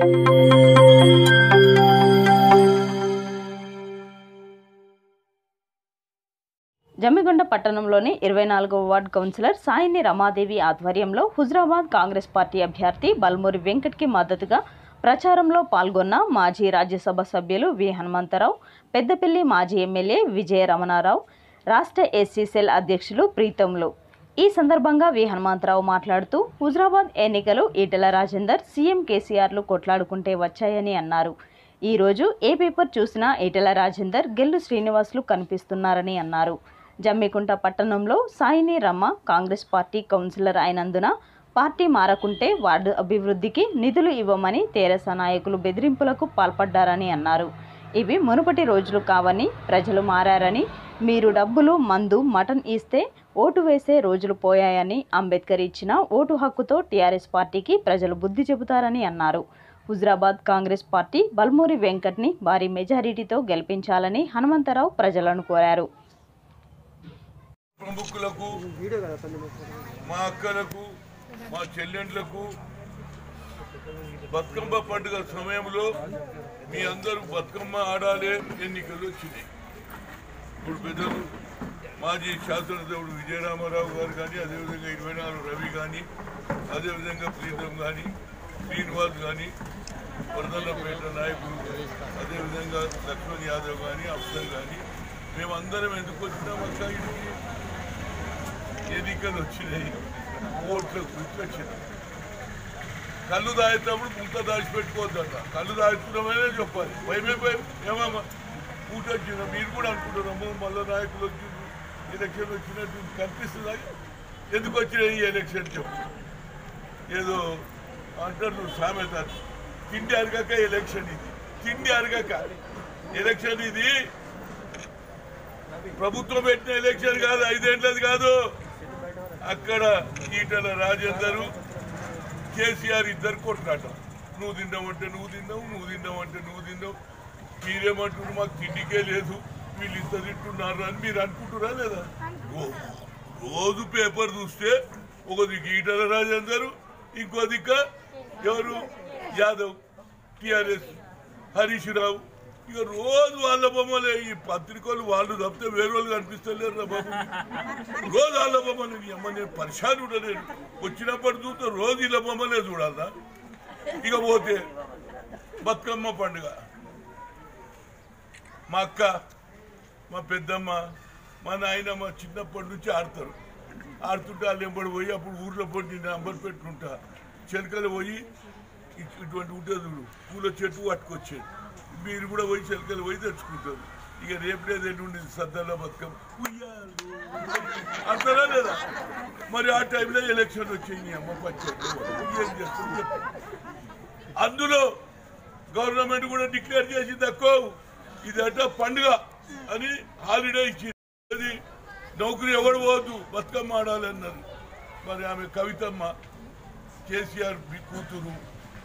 జమ్మిగొండ పట్టణంలోని ఇరవై నాలుగవ వార్డు కౌన్సిలర్ సాయిని రమాదేవి ఆధ్వర్యంలో హుజరాబాద్ కాంగ్రెస్ పార్టీ అభ్యర్థి బల్మూరి వెంకట్కి మద్దతుగా ప్రచారంలో పాల్గొన్న మాజీ రాజ్యసభ సభ్యులు వి హనుమంతరావు పెద్దపల్లి మాజీ ఎమ్మెల్యే విజయ రమణారావు రాష్ట్ర ఎస్సీ సెల్ అధ్యక్షులు ప్రీతంలు ఈ సందర్భంగా వి హనుమంతరావు మాట్లాడుతూ హుజరాబాద్ ఎన్నికలు ఈటెల రాజేందర్ సీఎం కేసీఆర్లు కొట్లాడుకుంటే వచ్చాయని అన్నారు ఈ రోజు ఏ పేపర్ చూసినా ఈటెల రాజేందర్ గెల్లు శ్రీనివాసులు కనిపిస్తున్నారని అన్నారు జమ్మికుంట పట్టణంలో సాయిని రమ్మ కాంగ్రెస్ పార్టీ కౌన్సిలర్ అయినందున పార్టీ మారకుంటే వార్డు అభివృద్ధికి నిధులు ఇవ్వమని తెరాస నాయకులు బెదిరింపులకు పాల్పడ్డారని అన్నారు ఇవి మునుపటి రోజులు కావని ప్రజలు మారారని మీరు డబ్బులు మందు మటన్ ఇస్తే ఓటు వేసే రోజులు పోయాయని అంబేద్కర్ ఇచ్చిన ఓటు హక్కుతో టీఆర్ఎస్ పార్టీకి ప్రజలు బుద్ధి చెబుతారని అన్నారు హుజరాబాద్ కాంగ్రెస్ పార్టీ బల్మూరి వెంకట్ని భారీ మెజారిటీతో గెలిపించాలని హనుమంతరావు ప్రజలను కోరారు ప్రముఖులకు మా అక్కలకు మా చెల్లెండ్లకు బతుకమ్మ పండుగ సమయంలో మీ అందరూ బతుకమ్మ ఆడాలే ఎన్నికలు వచ్చినాయి ఇప్పుడు పెద్దలు మాజీ శాసనసభ్యుడు విజయరామారావు గారు కానీ అదేవిధంగా ఇరవై నాలుగు రవి కానీ అదేవిధంగా ప్రీతం కానీ శ్రీనివాస్ కానీ వరదల్లపేట నాయకులు అదేవిధంగా లక్ష్మణ్ యాదవ్ కానీ అఫ్సర్ కానీ మేమందరం ఎందుకు వచ్చినాం అక్క ఇక్కడికి ఎన్నికలు వచ్చినాయి ఓట్ల గుర్తు వచ్చినాయి కళ్ళు దాచేటప్పుడు ముంత దాచిపెట్టుకోవద్దట కళ్ళు దాచుకున్నామనే చెప్పాలి భయమే భయం ఏమమ్మా పూట వచ్చిన మీరు కూడా అనుకుంటున్నాము మళ్ళీ నాయకులు వచ్చిండ్రు ఎలక్షన్ వచ్చినట్టు కనిపిస్తుందా ఎందుకు వచ్చినాయి ఈ ఎలక్షన్ చెప్పు ఏదో అంటారు సామెత తిండి అరగక ఎలక్షన్ ఇది తిండి అరగక ఎలక్షన్ ఇది ప్రభుత్వం పెట్టిన ఎలక్షన్ కాదు ఐదేండ్లది కాదు అక్కడ ఈటల రాజేందరు కేసీఆర్ ఇద్దరు కొట్లాట నువ్వు తిన్నావంటే నువ్వు తిన్నావు నువ్వు తిన్నావంటే నువ్వు తిన్నావు మీరేమంటున్నారు మాకు తిండికే లేదు వీళ్ళు ఇంత తింటున్నారు అని మీరు అనుకుంటున్నారా లేదా రో- రోజు పేపర్ చూస్తే ఒక దిక్కు ఈటల రాజేందరు ఇంకో దిక్క ఎవరు యాదవ్ టిఆర్ఎస్ హరీష్ రావు ఇక రోజు వాళ్ళ బొమ్మలే ఈ పత్రికలు వాళ్ళు తప్పితే వేరే వాళ్ళు కనిపిస్తలేరు రా బాబు రోజు వాళ్ళ బొమ్మలు నీ అమ్మ నేను పరిశాన్ ఉండలేను వచ్చినప్పటి చూస్తే రోజు ఇలా బొమ్మలే చూడాలా ఇక పోతే బతుకమ్మ పండుగ మా అక్క మా పెద్దమ్మ మా నాయనమ్మ చిన్నప్పటి నుంచి ఆడతారు ఆడుతుంటే వాళ్ళు ఎంబడి పోయి అప్పుడు ఊర్లో పోయి నంబర్ పెట్టుకుంటా చెలకలు పోయి ఇ- ఇటువంటి ఉంటుంది చూడు పూల చెట్టు పట్టుకొచ్చేది మీరు కూడా పోయి చెలకలు పోయి తెచ్చుకుంటారు ఇక రేపు లేదు ఎల్లుండి సద్దల్లో బతుకమ్మ ఉయ్యాలు. అంటారా లేదా మరి ఆ టైంలో ఎలక్షన్ వచ్చింది అమ్మ పంచాయతీ ఏం చేస్తుంది చెప్పు. అందులో గవర్నమెంట్ కూడా డిక్లేర్ చేసింది తక్కువ ఇదంట పండుగ అని హాలిడే ఇచ్చింది అది నౌకరీ ఎవడు పోవద్దు బతుకమ్మ ఆడాలన్నారు మరి ఆమె కవితమ్మ కేసీఆర్ బి కూతురు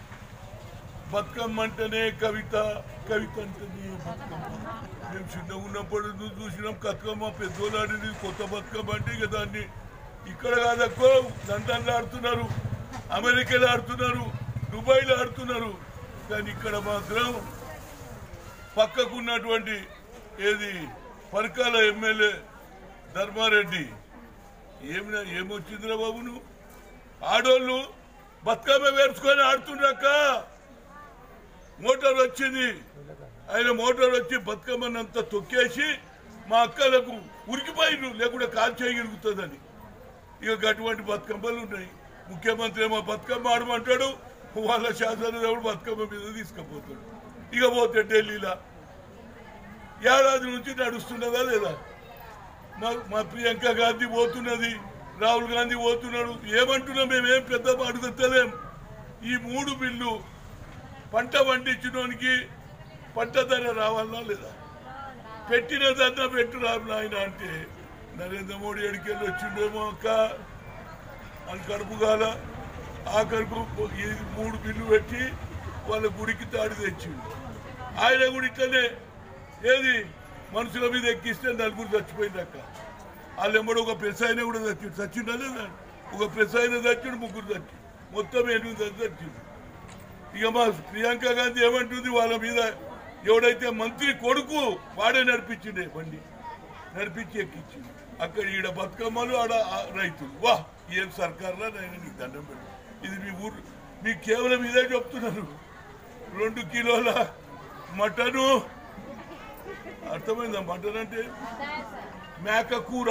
బతుకమ్మ అంటేనే కవిత కవిత అంటేనే బతుకమ్మ మేము చిన్నగా ఉన్నప్పుడు నువ్వు చూసినాం బతుకమ్మ పెద్దోళ్ళు ఆడింది కొత్త బతుకమ్మ అంటే ఇక దాన్ని ఇక్కడ కాదక్కో లండన్లో ఆడుతున్నారు అమెరికాలో ఆడుతున్నారు దుబాయ్లో ఆడుతున్నారు కానీ ఇక్కడ మాత్రం పక్కకున్నటువంటి ఏది పరకాల ఎమ్మెల్యే ధర్మారెడ్డి ఏమి ఏమొచ్చిందిరా బాబు నువ్వు ఆడోళ్ళు బతుకమ్మ వేర్చుకొని ఆడుతుండక్క మోటార్ వచ్చింది ఆయన మోటార్ వచ్చి బతుకమ్మనంతా తొక్కేసి మా అక్కలకు ఉరికిపోయిను లేకుంటే కాల్ చేయగలుగుతుందని ఇక అటువంటి బతుకమ్మలు ఉన్నాయి ముఖ్యమంత్రి ఏమో బతుకమ్మ ఆడమంటాడు వాళ్ళ శాసనసభ్యుడు బతుకమ్మ మీద తీసుకుపోతాడు ఇక పోతే ఢిల్లీలో ఏడాది నుంచి నడుస్తున్నదా లేదా మా మా ప్రియాంక గాంధీ పోతున్నది రాహుల్ గాంధీ పోతున్నాడు ఏమంటున్నాం మేమేం పెద్ద అడుగుతలేం ఈ మూడు బిల్లు పంట పండించడానికి పంట ధర రావాలా లేదా పెట్టిన ధర పెట్టురా నాయన అంటే నరేంద్ర మోడీ ఎడికెళ్ళి వచ్చిండేమో అక్క అని కడుపు కాల ఆఖరుకు ఈ మూడు బిల్లు పెట్టి వాళ్ళ గుడికి తాడి తెచ్చిండు ఆయన కూడా ఇట్లనే ఏది మనుషుల మీద ఎక్కిస్తే నలుగురు చచ్చిపోయింది అక్క వాళ్ళు ఎంబడి ఒక ప్రెస్ అయినా కూడా చచ్చిండు చచ్చిండా లేదా ఒక ప్రెస్ అయినా చచ్చిండు ముగ్గురు చచ్చిండు మొత్తం ఎనిమిది మంది చచ్చిండు ఇక మా ప్రియాంక గాంధీ ఏమంటుంది వాళ్ళ మీద ఎవడైతే మంత్రి కొడుకు వాడే నడిపించిండే బండి నడిపించి ఎక్కించింది అక్కడ ఈడ బతుకమ్మలు ఆడ ఆ రైతులు వా ఏం సర్కార్లా నేను నీకు దండం పెట్టి ఇది మీ ఊరు మీకు కేవలం ఇదే చెప్తున్నారు రెండు కిలోల మటను అర్థమైందా మటన్ అంటే మేక కూర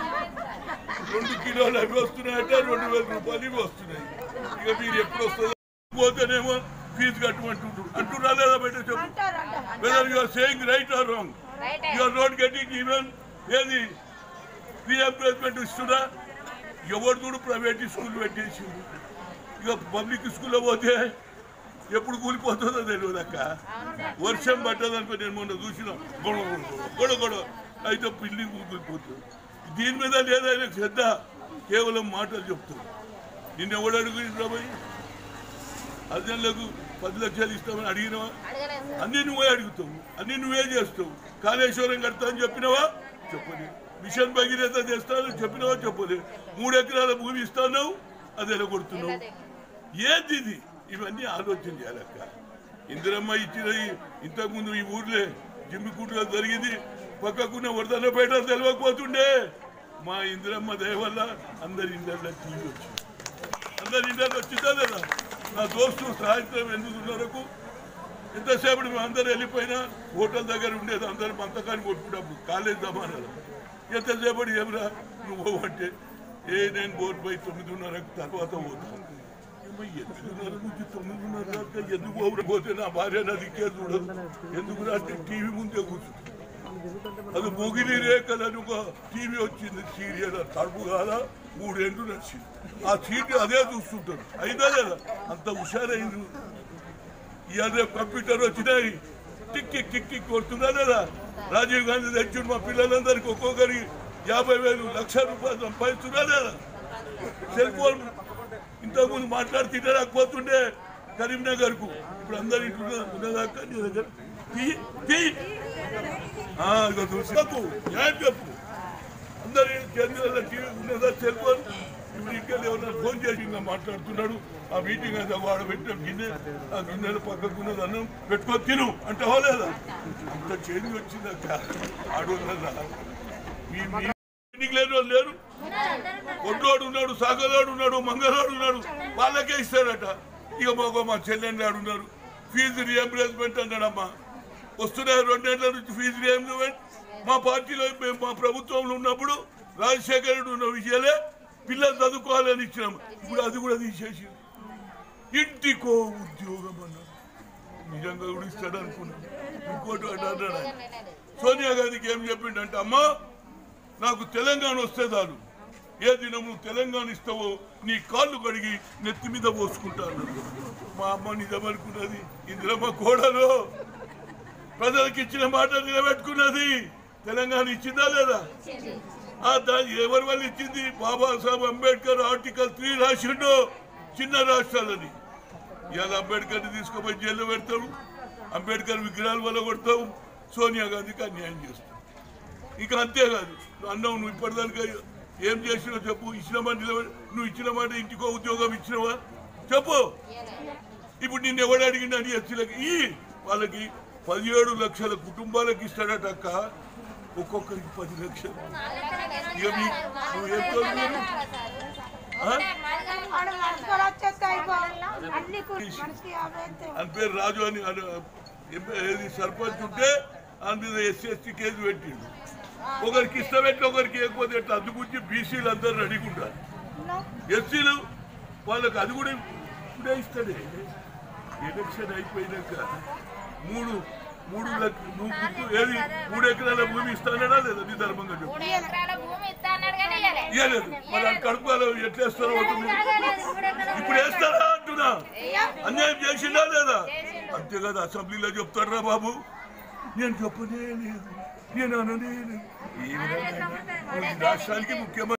రెండు కిలోలు అవి వస్తున్నాయంటే రెండు వేల రూపాయలు ఇవి వస్తున్నాయి ఇక మీరు ఎప్పుడు వస్తుందో పోతేనేమో ఫీజు కట్టమంటుండ్రు అంటున్నా లేదా బయట చెప్పు whether you are saying right or wrong you are not getting even ఏది రీఎంప్లేస్మెంట్ ఇస్తున్నా ఎవరు చూడు ప్రైవేట్ స్కూల్ పెట్టేసి ఇక పబ్లిక్ స్కూల్లో పోతే ఎప్పుడు కూలిపోతుందో తెలియదు అక్క వర్షం పట్టదనుకో నేను మొన్న చూసిన గొడవ గొడవ గొడవ అయితే బిల్డింగ్ కూలిపోతుంది దీని మీద లేదా ఆయన శ్రద్ధ కేవలం మాటలు చెప్తాడు నిన్న ఎవడు అడుగుతుండ్రా పోయి అర్జన్లకు పది లక్షలు ఇస్తామని అడిగినవా అన్ని నువ్వే అడుగుతావు అన్ని నువ్వే చేస్తావు కాళేశ్వరం కడతా అని చెప్పినవా చెప్పలే మిషన్ భగీరథ చేస్తానని చెప్పినవా చెప్పలే మూడు ఎకరాల భూమి ఇస్తాను అది ఎలా కొడుతున్నావు ఏంది ఇది ఇవన్నీ ఆలోచన చేయాలక్క ఇందిరమ్మ ఇచ్చిన ఈ- ఇంతకుముందు ఈ ఊర్లే జిమ్మికుంటుగా జరిగింది పక్కకున్న వరదన్నపేట తెలియకపోతుండే మా ఇందిరమ్మ దయ వల్ల అందరి ఇందరిలో టీవీ వచ్చింది అందరి ఇండియాలో వచ్చిందా లేదా నా దోస్తు సాయంత్రం ఎనిమిదిన్నరకు ఎంతసేపు మేము అందరు వెళ్ళిపోయినా హోటల్ దగ్గర ఉండేది అందరు మంతకాన్ని కొట్టుకున్నప్పుడు కాలేజ్ దమానాలు ఎంతసేపటి ఏమరా నువ్వు అంటే ఏ నేను బోర్ పోయి తొమ్మిదిన్నరకు తర్వాత పోతాను ఏమో ఎనిమిదిన్నర నుంచి తొమ్మిదిన్నర దాకా ఎందుకు పోరు పోతే నా భార్య నా దిక్కే చూడదు ఎందుకు అంటే టీవీ ముందే కూర్చుంది అది మొగిలి రేఖలని ఒక టీవీ వచ్చింది సీరియల్ తడుపు కాదా మూడేళ్ళు నచ్చింది ఆ సీట్ అదే చూస్తుంటారు అయినా లేదా అంత హుషారైంది ఇవాళ కంప్యూటర్ వచ్చినాయి టిక్ టిక్ టిక్ టిక్ కొడుతుందా లేదా రాజీవ్ గాంధీ తెచ్చుడు మా పిల్లలందరికీ ఒక్కొక్కరికి యాభై వేలు లక్ష రూపాయలు సంపాదిస్తున్నా లేదా సెల్ ఫోన్ ఇంతకుముందు మాట్లాడి తినలేకపోతుండే కరీంనగర్ కు ఇప్పుడు అందరు ఇంట్లో ఉన్నదాకా నీ దగ్గర తీ తీ ఆ, ఇదిగో చూసి చెప్పు న్యాయం చెప్పు అందరి కేంద్రాల టీవీ ఉన్నదా సెల్ ఫోన్ ఇప్పుడు ఇంకా ఎవరైనా ఫోన్ చేసి ఇంకా మాట్లాడుతున్నాడు ఆ మీటింగ్ అయితే వాడు పెట్టిన గిన్నె ఆ గిన్నెల పక్కకు ఉన్నది అన్నం పెట్టుకొని తిను అంటే లేదా అంత చేంజ్ వచ్చింది అక్క ఆడోళ్ళ మీ మీ మీటింగ్ లేని వాళ్ళు లేరు ఒడ్లోడు ఉన్నాడు సాగలోడు ఉన్నాడు మంగళోడు ఉన్నాడు వాళ్ళకే ఇస్తాడట ఇక మాకు మా చెల్లెండి ఆడు ఉన్నారు ఫీజు రియంబర్స్మెంట్ అన్నాడమ్మా వస్తున్నాయి రెండేళ్ల నుంచి ఫీజు రియంబర్స్మెంట్ మా పార్టీలో మేము మా ప్రభుత్వంలో ఉన్నప్పుడు రాజశేఖర రెడ్డి ఉన్న విషయాలే పిల్లలు చదువుకోవాలని ఇచ్చినాం ఇప్పుడు అది కూడా తీసేసి ఇంటికో ఉద్యోగం అన్నాడు నిజంగా కూడా ఇస్తాడు అనుకున్నాను ఇంకోటి ఒకటి అన్నాడు ఆయన. సోనియా గాంధీకి ఏం చెప్పిండంటే అమ్మా నాకు తెలంగాణ వస్తే చాలు ఏ దినం నువ్వు తెలంగాణ ఇస్తావో నీ కాళ్ళు కడిగి నెత్తి మీద పోసుకుంటాను మా అమ్మ నిజమనుకున్నది ఇందిరమ్మ కోడలు ప్రజలకు ఇచ్చిన మాట నిలబెట్టుకున్నది తెలంగాణ ఇచ్చిందా లేదా ఆ దాని ఎవరి వల్ల ఇచ్చింది బాబాసాహెబ్ అంబేద్కర్ ఆర్టికల్ త్రీ రాసిండు చిన్న రాష్ట్రాలని ఇవాళ అంబేద్కర్ ని తీసుకుపోయి జైల్లో పెడతావు అంబేద్కర్ విగ్రహాల వల్ల కొడతావు సోనియా గాంధీకి అన్యాయం చేస్తావు ఇక అంతేకాదు నువ్వు అన్నావు నువ్వు ఇప్పటిదాకా ఏం చేసినావు చెప్పు ఇచ్చిన మాట నిలబడి నువ్వు ఇచ్చిన మాట ఇంటికో ఉద్యోగం ఇచ్చినవా చెప్పు ఇప్పుడు నిన్ను ఎవడు అడిగిండని ఎస్సీలకి ఈ వాళ్ళకి పదిహేడు లక్షల కుటుంబాలకు ఇస్తాడట అక్క ఒక్కొక్కరికి పది లక్షలు ఇక మీ నువ్వు ఏం చదువుతున్నావు? ఆ? వాడు మనసుకొని వచ్చేస్తే అయిపోవాలి. అన్ని కూర్చు- మనిషికి యాభై అయితే అని పేరు రాజు అని అని ఎం- ఏది సర్పంచ్ ఉంటే అని మీద ఎస్సీ ఎస్టీ కేసు పెట్టిండు ఒకరికి ఇష్టం ఎట్లా ఒకరికి ఇవ్వకపోతే ఎట్లా అందుగురించి బీసీలు అందరూ రెడీగా ఉండాలి ఎస్సీలు వాళ్ళకి అది కూడా ఇప్పుడే ఇస్తాడే ఎలక్షన్ అయిపోయినాక మూడు మూడు లక్ష మూడు గుర్తు- ఏది మూడు ఎకరాల భూమి ఇస్తానడా లేదా నీ ధర్మంగా చెప్పు మూడు ఎకరాల భూమి ఇస్తా అన్నాడు కానీ ఇయ్యలే. ఇవ్వలేదు మరి అది కడుపులో ఎట్లేస్తారో ఉంటుంది ఇప్పుడు వేస్తారా అంటున్నా అన్యాయం చేసిందా లేదా అంతేకాదు అసెంబ్లీలో చెప్తారా బాబు నేను చెప్పనే లేదు నేను అననే లేదు ఈ విధంగా ఈ రాష్ట్రానికి ముఖ్యమంత్రి